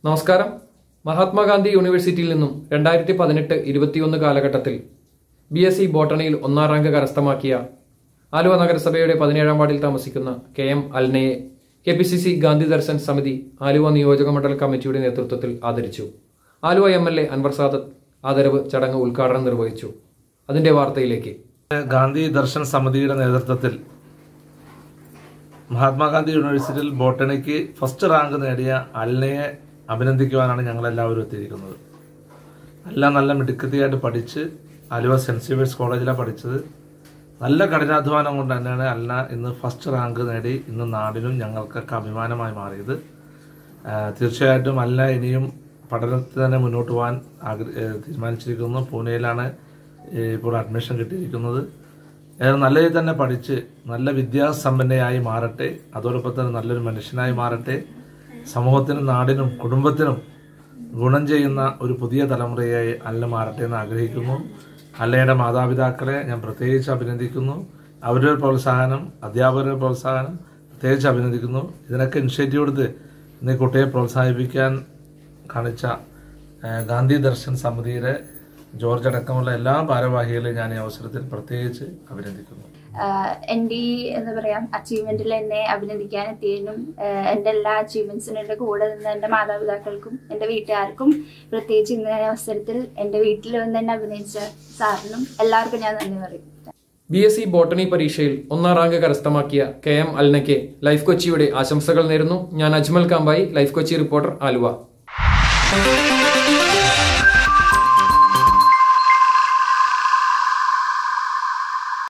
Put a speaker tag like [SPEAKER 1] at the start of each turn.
[SPEAKER 1] നമസ്കാരം മഹാത്മാഗാന്ധി യൂണിവേഴ്സിറ്റിയിൽ നിന്നും രണ്ടായിരത്തി പതിനെട്ട് ഇരുപത്തിയൊന്ന് കാലഘട്ടത്തിൽ ബി എസ് സി ബോട്ടണിയിൽ ഒന്നാം റാങ്ക് കരസ്ഥമാക്കിയ ആലുവ നഗരസഭയുടെ പതിനേഴാം വാർഡിൽ താമസിക്കുന്ന കെ എം അൽനയെ K P C C Gandhi Darshan Samiti Aluva നിയോജക മണ്ഡല കമ്മിറ്റിയുടെ നേതൃത്വത്തിൽ ആദരിച്ചു Aluva M L A Anwar Sadath ആദരവ് ചടങ്ങ് ഉദ്ഘാടനം നിർവഹിച്ചു അതിന്റെ വാർത്തയിലേക്ക്
[SPEAKER 2] ഗാന്ധി ദർശൻ സമിതിയുടെ നേതൃത്വത്തിൽ മഹാത്മാഗാന്ധി യൂണിവേഴ്സിറ്റിയിൽ ബോട്ടണിക്ക് ഫസ്റ്റ് റാങ്ക് നേടിയ അൽനയെ അഭിനന്ദിക്കുവാനാണ് ഞങ്ങളെല്ലാവരും എത്തിയിരിക്കുന്നത് എല്ലാം നല്ല മിടുക്കത്തിയായിട്ട് പഠിച്ച് ആലുവ സെൻറ് സേവിയേഴ്സ് കോളേജിലാണ് പഠിച്ചത് നല്ല കഠിനാധ്വാനം കൊണ്ട് തന്നെയാണ് അൽന ഇന്ന് ഫസ്റ്റ് റാങ്ക് നേടി ഇന്ന് നാടിനും ഞങ്ങൾക്കൊക്കെ അഭിമാനമായി മാറിയത് ആ, തീർച്ചയായിട്ടും അല്ല ഇനിയും പഠനത്തിൽ തന്നെ മുന്നോട്ട് പോകാൻ ആഗ്ര ഏ, തീരുമാനിച്ചിരിക്കുന്നു പൂനെയിലാണ് ഏ, ഇപ്പോൾ അഡ്മിഷൻ കിട്ടിയിരിക്കുന്നത് ഏറെ നല്ല രീതിയിൽ തന്നെ പഠിച്ച് നല്ല വിദ്യാസമ്പന്നയായി മാറട്ടെ അതോടൊപ്പം തന്നെ നല്ലൊരു മനുഷ്യനായി മാറട്ടെ സമൂഹത്തിനും നാടിനും കുടുംബത്തിനും ഗുണം ചെയ്യുന്ന ഒരു പുതിയ തലമുറയായി അല്ല മാറട്ടെ എന്ന് ആഗ്രഹിക്കുന്നു അല്ലയുടെ മാതാപിതാക്കളെ ഞാൻ പ്രത്യേകിച്ച് അഭിനന്ദിക്കുന്നു അവരുടെ പ്രോത്സാഹനം അധ്യാപകരുടെ പ്രോത്സാഹനം പ്രത്യേകിച്ച് അഭിനന്ദിക്കുന്നു ഇതിനൊക്കെ ഇനിഷ്യേറ്റീവ് എടുത്ത് ഇന്ന് ഈ കുട്ടിയെ പ്രോത്സാഹിപ്പിക്കാൻ കാണിച്ച ഏഹ്, ഗാന്ധി ദർശൻ സമിതിയുടെ ജോർജ് അടക്കമുള്ള എല്ലാ ഭാരവാഹികളെയും ഞാൻ ഈ അവസരത്തിൽ പ്രത്യേകിച്ച് അഭിനന്ദിക്കുന്നു
[SPEAKER 3] ആഹ് എൻ്റെ ഈ എന്താ പറയാ അച്ചീവ്മെന്റിൽ എന്നെ അഭിനന്ദിക്കാൻ എത്തിയതിനും ആഹ് എൻ്റെ എല്ലാ അച്ചീവ്മെന്റ്സിനും എൻ്റെ കൂടെ നിന്ന് എൻ്റെ മാതാപിതാക്കൾക്കും എൻ്റെ വീട്ടുകാർക്കും പ്രത്യേകിച്ച് ഇങ്ങനെ അവസരത്തിൽ എൻ്റെ വീട്ടിൽ വന്ന് എന്നെ അഭിനയിച്ച സാറിനും എല്ലാവർക്കും ഞാൻ നന്ദി പറയും
[SPEAKER 1] ബി എസ് സി ബോട്ടണി പരീക്ഷയിൽ ഒന്നാം റാങ്ക് കരസ്ഥമാക്കിയ കെ എം അൽനയ്ക്ക് ലൈഫ് കൊച്ചിയുടെ ആശംസകൾ നേരുന്നു ഞാൻ അജ്മൽ കാമ്പായി ലൈഫ് കൊച്ചി റിപ്പോർട്ടർ ആലുവ